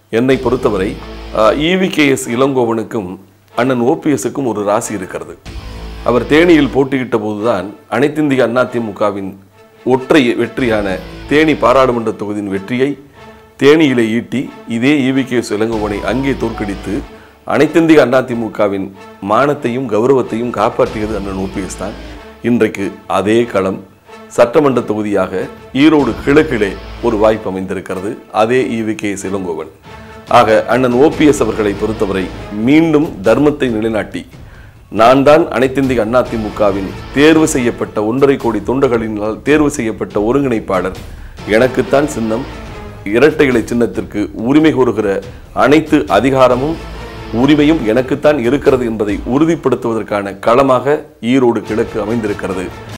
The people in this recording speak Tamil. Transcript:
என்னை பொறுத்தவரை இவிகேஎஸ் இளங்கோவனுக்கும் அண்ணன் ஓபிஎஸ்க்கும் ஒரு ராசி இருக்கிறது அவர் தேனியில் போட்டியிட்ட போதுதான் அனைத்திந்திய அதிமுகவின் ஒற்றை வெற்றியான தேனி பாராளுமன்ற தொகுதியின் வெற்றியை தேனியிலே ஈட்டி இதே இவிகேஎஸ் இளங்கோவனை அங்கே தோற்கடித்து அனைத்திந்திய அதிமுகவின் மானத்தையும் கௌரவத்தையும் காப்பாற்றியது அண்ணன் ஓபிஎஸ் தான் இன்றைக்கு அதே களம் சட்டமன்ற தொகுதியாக ஈரோடு கிழக்கிலே ஒரு வாய்ப்பு அமைந்திருக்கிறது அதே ஈவி கே இளங்கோவன் ஆக அண்ணன் ஓபிஎஸ் அவர்களை பொறுத்தவரை மீண்டும் தர்மத்தை நிலைநாட்டி நான் தான் அனைத்திந்திய அதிமுகவின் தேர்வு செய்யப்பட்ட ஒன்றரை கோடி தொண்டர்களினால் தேர்வு செய்யப்பட்ட ஒருங்கிணைப்பாளர் எனக்குத்தான் சின்னம் இரட்டை இலை சின்னத்திற்கு உரிமை கோருகிற அனைத்து அதிகாரமும் உரிமையும் எனக்குத்தான் இருக்கிறது என்பதை உறுதிப்படுத்துவதற்கான களமாக ஈரோடு கிழக்கு அமைந்திருக்கிறது